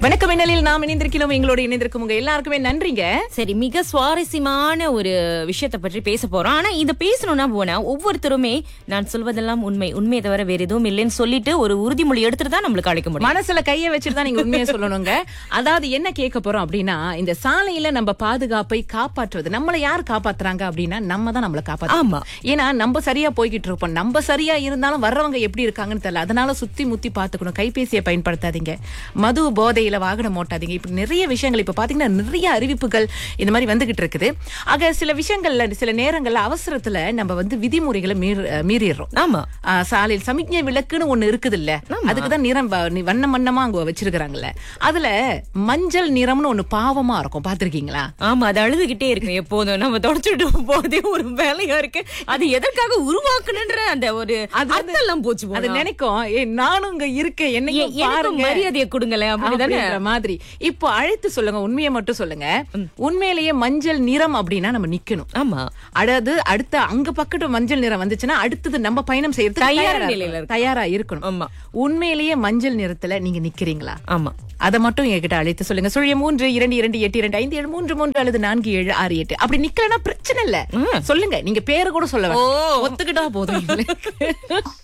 வணக்கம் மின்னலில் நாம் இணைந்திருக்கிறோம் எங்களோட இணைந்திருக்கும் உங்க எல்லாருக்குமே நன்றிங்க சரி மிக சுவாரஸ்யமான ஒரு விஷயத்தை பற்றி பேச போறோம் ஆனா இத பேசணும்னா போனா ஒவ்வொருத்தருமே நான் சொல்வதெல்லாம் உண்மை உண்மையை தவிர வேற எதுவும் இல்லைன்னு சொல்லிட்டு ஒரு உறுதிமொழி எடுத்துட்டு தான் நம்மளுக்கு அழைக்க முடியும் மனசுல கைய வச்சுட்டு தான் நீங்க உண்மையை சொல்லணுங்க அதாவது என்ன கேட்க போறோம் அப்படின்னா இந்த சாலையில நம்ம பாதுகாப்பை காப்பாற்றுவது நம்மள யார் காப்பாத்துறாங்க அப்படின்னா நம்ம தான் நம்மள காப்பாத்துறோம் ஆமா. ஏன்னா நம்ம சரியா போய்கிட்டு இருப்போம் நம்ம சரியா இருந்தாலும் வர்றவங்க எப்படி இருக்காங்கன்னு தெரியல அதனால சுத்தி முத்தி பாத்துக்கணும் கைபேசியை பயன்படுத்தாதீங்க மது போதையில வாகனம் ஓட்டாதீங்க இப்படி நிறைய விஷயங்கள் இப்ப பாத்தீங்கன்னா நிறைய அறிவிப்புகள் இந்த மாதிரி வந்துகிட்டு இருக்குது ஆக சில விஷயங்கள்ல சில நேரங்கள்ல அவசரத்துல நம்ம வந்து விதிமுறைகளை மீற மீறிடுறோம் ஆமா ஆ, சாலையில் சமிக்ஞை விளக்குன்னு ஒண்ணு இருக்குது இல்ல அதுக்குதான் நிறம் வ- நி- வண்ண வண்ணமா அங்க வச்சிருக்காங்கல்ல அதுல மஞ்சள் நிறம்னு ஒண்ணு பாவமா இருக்கும் பாத்திருக்கீங்களா ஆமா அது அழுதுகிட்டே இருக்கும் எப்போதும் நம்ம தொடச்சுட்டு போதே ஒரு வேலையா இருக்கு அது எதற்காக உருவாக்கணுன்ற அந்த ஒரு அர்த்தம் எல்லாம் போச்சு அது போனா. நினைக்கும் ஏ நானும் இங்க இருக்கேன் ஏ, என்னையும் எனக்கும் பாருங்க மரியாதையை கொடுங்களேன் அப்படிதானே அப்படின்ற மாதிரி இப்போ அழைத்து சொல்லுங்க உண்மையை மட்டும் சொல்லுங்க உண்மையிலேயே மஞ்சள் நிறம் அப்படின்னா நம்ம நிக்கணும் ஆமா அதாவது அடுத்த அங்க பக்கத்து மஞ்சள் நிறம் வந்துச்சுன்னா அடுத்தது நம்ம பயணம் செய்யறதுக்கு தயார் தயாரா நிலையில இருக்கணும். இருக்கணும். தயாரா இருக்கணும் ஆமா உண்மையிலேயே மஞ்சள் நிறத்துல நீங்க நிக்கிறீங்களா ஆமா அதை மட்டும் என்கிட்ட அழைத்து சொல்லுங்க சுழிய மூன்று இரண்டு இரண்டு எட்டு இரண்டு ஐந்து ஏழு மூன்று மூன்று அல்லது நான்கு ஏழு ஆறு எட்டு அப்படி நிக்கலன்னா பிரச்சனை இல்ல சொல்லுங்க நீங்க பேரு கூட சொல்ல வேண்டாம். ஓ. ஒத்துக்கிட்டா போதும் எங்களுக்கு.